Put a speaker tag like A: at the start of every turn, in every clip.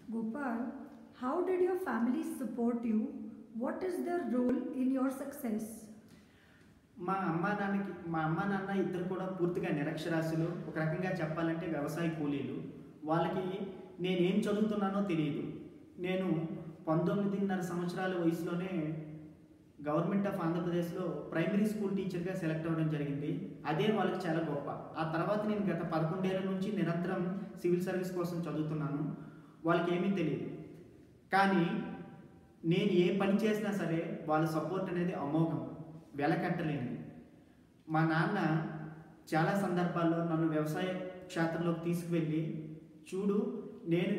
A: Gopal, how did your family support you? What is their role in your success?
B: మా అమ్మ నాన్నకి మా అమ్మ నాన్న ఇద్దరు కూడా పూర్తిగా నిరక్షరాస్యులు ఒక రకంగా చెప్పాలంటే వ్యవసాయ కూలీలు వాళ్ళకి నేనేం చదువుతున్నానో తెలియదు నేను పంతొమ్మిదిన్నర సంవత్సరాల వయసులోనే గవర్నమెంట్ ఆఫ్ ఆంధ్రప్రదేశ్లో ప్రైమరీ స్కూల్ టీచర్గా సెలెక్ట్ అవ్వడం జరిగింది అదే వాళ్ళకి చాలా గొప్ప ఆ తర్వాత నేను గత పదకొండేళ్ల నుంచి నిరంతరం సివిల్ సర్వీస్ కోసం చదువుతున్నాను వాళ్ళకి ఏమీ తెలియదు కానీ నేను ఏ పని చేసినా సరే వాళ్ళ సపోర్ట్ అనేది అమోఘం వెలకట్టలేనిది మా నాన్న చాలా సందర్భాల్లో నన్ను వ్యవసాయ క్షేత్రంలోకి తీసుకువెళ్ళి చూడు నేను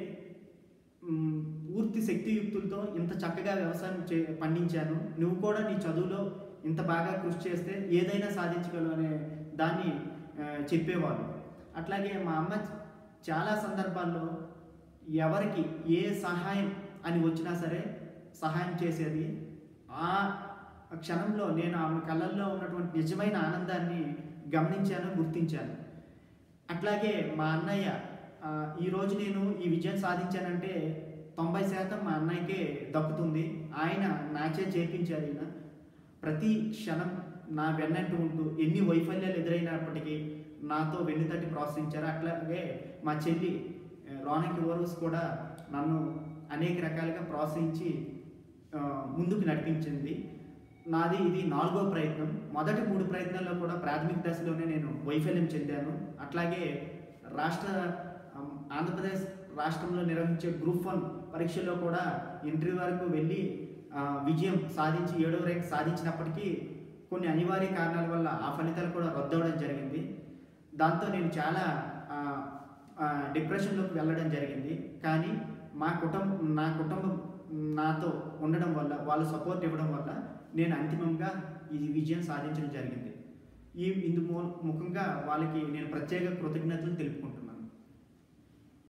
B: మ్, పూర్తి శక్తియుక్తులతో ఇంత చక్కగా వ్యవసాయం చే పండించాను నువ్వు కూడా నీ చదువులో ఇంత బాగా కృషి చేస్తే ఏదైనా సాధించగలవు అనే దాన్ని ఆ, చెప్పేవాళ్ళు అట్లాగే మా అమ్మ చాలా సందర్భాల్లో ఎవరికి ఏ సహాయం అని వచ్చినా సరే సహాయం చేసేది ఆ క్షణంలో నేను ఆమె కళ్ళల్లో ఉన్నటువంటి నిజమైన ఆనందాన్ని గమనించాను గుర్తించాను అట్లాగే మా అన్నయ్య ఆ, ఈరోజు నేను ఈ విజయం సాధించానంటే తొంభై శాతం మా అన్నయ్యకే దక్కుతుంది ఆయన నాచే చేపించారు ఈయన ప్రతి క్షణం నా వెన్నంటూ ఉంటూ ఎన్ని వైఫల్యాలు ఎదురైనప్పటికీ నాతో వెన్నుతట్టి ప్రోత్సహించారు అట్లాగే మా చెల్లి ఆ, రోనకి ఓరూస్ కూడా నన్ను అనేక రకాలుగా ప్రోత్సహించి ఆ, ముందుకు నడిపించింది నాది ఇది నాలుగో ప్రయత్నం మొదటి మూడు ప్రయత్నాల్లో కూడా ప్రాథమిక దశలోనే నేను వైఫల్యం చెందాను అట్లాగే రాష్ట్ర ఆమ్, ఆంధ్రప్రదేశ్ రాష్ట్రంలో నిర్వహించే గ్రూప్ వన్ పరీక్షలో కూడా ఇంటర్వ్యూ వరకు వెళ్ళి ఆ, విజయం సాధించి ఏడవ ర్యాంక్ సాధించినప్పటికీ కొన్ని అనివార్య కారణాల వల్ల ఆ ఫలితాలు కూడా రద్దవడం జరిగింది దాంతో నేను చాలా ఆ, ఆ, డిప్రెషన్లోకి వెళ్ళడం జరిగింది కానీ మా కుటుంబం నా కుటుంబం నాతో ఉండడం వల్ల వాళ్ళు సపోర్ట్ ఇవ్వడం వల్ల నేను అంతిమంగా ఈ విజయం సాధించడం జరిగింది ఈ ఇందు మూ- ముఖంగా వాళ్ళకి నేను ప్రత్యేక కృతజ్ఞతలు తెలుపుకుంటున్నాను